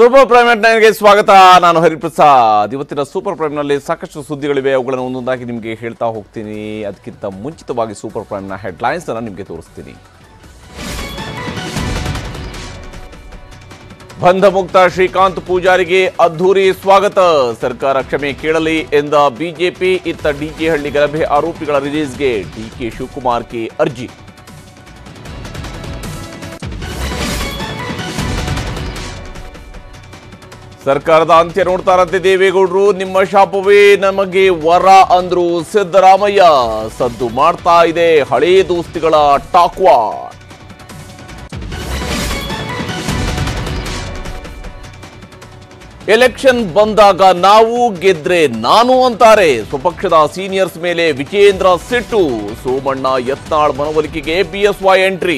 super prime net ನೈನ್ಗೆ ಸ್ವಾಗತ ನಾನು ಹರಿಪ್ರಸಾದ್ ಇವತ್ತಿನ ಸೂಪರ್ ಪ್ರೈಮ್ನಲ್ಲಿ ಸಾಕಷ್ಟು ಸುದ್ದಿಗಳಿವೆ ಅವುಗಳನ್ನು ಒಂದೊಂದಾಗಿ ನಿಮಗೆ ಹೇಳ್ತಾ ಹೋಗ್ತೀನಿ ಅದಕ್ಕಿಂತ ಮುಂಚಿತವಾಗಿ ಸೂಪರ್ ಪ್ರೈಮ್ನ ಹೆಡ್ಲೈನ್ಸ್ ಅನ್ನು ನಿಮಗೆ ತೋರಿಸ್ತೀನಿ ಬಂಧ ಮುಕ್ತ ಶ್ರೀಕಾಂತ್ ಪೂಜಾರಿಗೆ ಅದ್ಧೂರಿ ಸ್ವಾಗತ ಸರ್ಕಾರ ಕ್ಷಮೆ ಕೇಳಲಿ ಎಂದ ಬಿಜೆಪಿ ಇತ್ತ ಡಿಕೆ ಹಳ್ಳಿ ಗಲಭೆ ಆರೋಪಿಗಳ ರಿಲೀಸ್ಗೆ ಡಿಕೆ ಶಿವಕುಮಾರ್ಗೆ ಅರ್ಜಿ ಸರ್ಕಾರದ ಅಂತ್ಯ ನೋಡ್ತಾರಂತೆ ದೇವೇಗೌಡರು ನಿಮ್ಮ ಶಾಪವೇ ನಮಗೆ ವರ ಅಂದ್ರು ಸಿದ್ದರಾಮಯ್ಯ ಸದ್ದು ಮಾಡ್ತಾ ಇದೆ ಹಳೇ ದೋಸ್ತಿಗಳ ಟಾಕ್ವಾ ಎಲೆಕ್ಷನ್ ಬಂದಾಗ ನಾವು ಗೆದ್ರೆ ನಾನು ಅಂತಾರೆ ಸ್ವಪಕ್ಷದ ಸೀನಿಯರ್ಸ್ ಮೇಲೆ ವಿಜೇಂದ್ರ ಸಿಟ್ಟು ಸೋಮಣ್ಣ ಯತ್ನಾಳ್ ಮನವೊಲಿಕೆಗೆ ಬಿಎಸ್ವೈ ಎಂಟ್ರಿ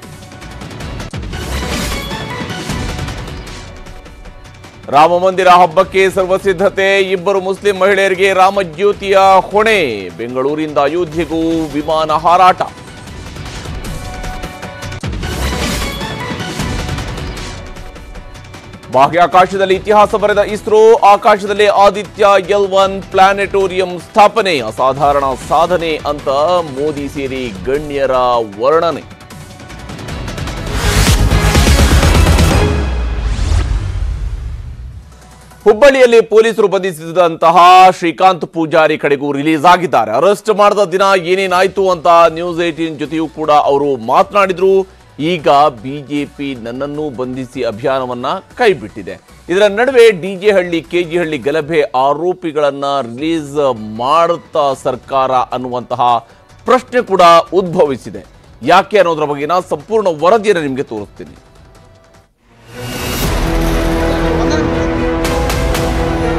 ರಾಮ ಮಂದಿರ ಹಬ್ಬಕ್ಕೆ ಸರ್ವಸಿದ್ಧತೆ ಇಬ್ಬರು ಮುಸ್ಲಿಂ ಮಹಿಳೆಯರಿಗೆ ರಾಮಜ್ಯೋತಿಯ ಹೊಣೆ ಬೆಂಗಳೂರಿಂದ ಅಯೋಧ್ಯೆಗೂ ವಿಮಾನ ಹಾರಾಟ ಬಾಹ್ಯಾಕಾಶದಲ್ಲಿ ಇತಿಹಾಸ ಬರೆದ ಇಸ್ರೋ ಆಕಾಶದಲ್ಲಿ ಆದಿತ್ಯ ಎಲ್ ಒನ್ ಪ್ಲಾನೆಟೋರಿಯಂ ಸ್ಥಾಪನೆ ಅಸಾಧಾರಣ ಸಾಧನೆ ಅಂತ ಮೋದಿ ಸೇರಿ ಗಣ್ಯರ ವರ್ಣನೆ ಹುಬ್ಬಳ್ಳಿಯಲ್ಲಿ ಪೊಲೀಸರು ಬಂಧಿಸಿದಂತಹ ಶ್ರೀಕಾಂತ್ ಪೂಜಾರಿ ಕಡೆಗೂ ರಿಲೀಸ್ ಆಗಿದ್ದಾರೆ ಅರೆಸ್ಟ್ ಮಾಡಿದ ದಿನ ಏನೇನಾಯ್ತು ಅಂತ ನ್ಯೂಸ್ ಏಟೀನ್ ಜೊತೆಯೂ ಕೂಡ ಅವರು ಮಾತನಾಡಿದ್ರು ಈಗ ಬಿಜೆಪಿ ನನ್ನನ್ನು ಬಂಧಿಸಿ ಅಭಿಯಾನವನ್ನ ಕೈಬಿಟ್ಟಿದೆ ಇದರ ನಡುವೆ ಡಿಜೆ ಹಳ್ಳಿ ಕೆಜಿ ಹಳ್ಳಿ ಗಲಭೆ ಆರೋಪಿಗಳನ್ನ ರಿಲೀಸ್ ಮಾಡುತ್ತಾ ಸರ್ಕಾರ ಅನ್ನುವಂತಹ ಪ್ರಶ್ನೆ ಕೂಡ ಉದ್ಭವಿಸಿದೆ ಯಾಕೆ ಅನ್ನೋದ್ರ ಬಗ್ಗೆನ ಸಂಪೂರ್ಣ ವರದಿಯನ್ನು ನಿಮಗೆ ತೋರಿಸ್ತೀನಿ